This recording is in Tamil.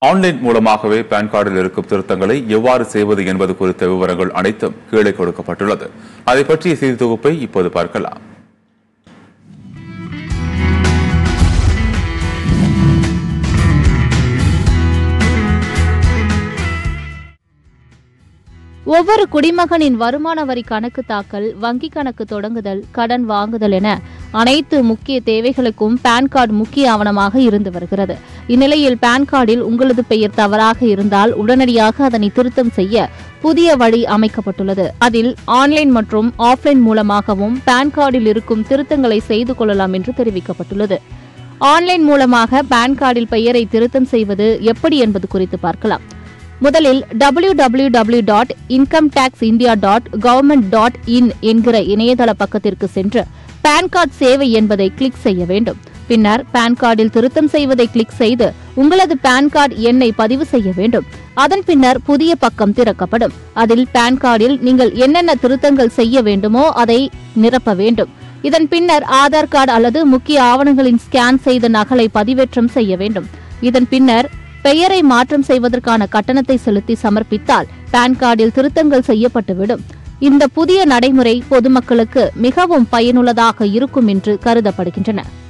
ஆன்லைன் மூலமாகவே பான் கார்டில் இருக்கும் திருத்தங்களை எவ்வாறு செய்வது என்பது குறித்த விவரங்கள் அனைத்தும் கீழே கொடுக்கப்பட்டுள்ளது அதை பற்றிய செய்தி தொகுப்பை இப்போது பார்க்கலாம் ஒவ்வொரு குடிமகனின் வருமான வரி கணக்கு தாக்கல் வங்கி கணக்கு தொடங்குதல் கடன் வாங்குதல் என அனைத்து முக்கிய தேவைகளுக்கும் பான் கார்டு முக்கிய ஆவணமாக இருந்து வருகிறது இந்நிலையில் பான் கார்டில் உங்களது பெயர் தவறாக இருந்தால் உடனடியாக அதனை திருத்தம் செய்ய புதிய வழி அமைக்கப்பட்டுள்ளது அதில் ஆன்லைன் மற்றும் ஆஃப்லைன் மூலமாகவும் பான் கார்டில் இருக்கும் திருத்தங்களை செய்து கொள்ளலாம் என்று தெரிவிக்கப்பட்டுள்ளது ஆன்லைன் மூலமாக பான் கார்டில் பெயரை திருத்தம் செய்வது எப்படி என்பது குறித்து பார்க்கலாம் முதலில் www.incometaxindia.government.in dot income tax India dot government dot in என்கிற இணையதள பக்கத்திற்கு சென்று பான் கார்டு சேவை என்பதை கிளிக் செய்ய வேண்டும் பின்னர் பான் கார்டில் திருத்தம் செய்வதை கிளிக் செய்து உங்களது பான் கார்டு எண்ணை பதிவு செய்ய வேண்டும் அதன் பின்னர் புதிய பக்கம் திறக்கப்படும் அதில் பான் கார்டில் நீங்கள் என்னென்ன திருத்தங்கள் செய்ய வேண்டுமோ அதை நிரப்ப வேண்டும் இதன் பின்னர் ஆதார் கார்டு அல்லது முக்கிய ஆவணங்களின் ஸ்கேன் செய்த நகலை பதிவேற்றம் செய்ய வேண்டும் இதன் பின்னர் பெயரை மாற்றம் செய்வதற்கான கட்டணத்தை செலுத்தி சமர்ப்பித்தால் பான் கார்டில் திருத்தங்கள் செய்யப்பட்டுவிடும் இந்த புதிய நடைமுறை பொதுமக்களுக்கு மிகவும் பயனுள்ளதாக இருக்கும் என்று கருதப்படுகின்றன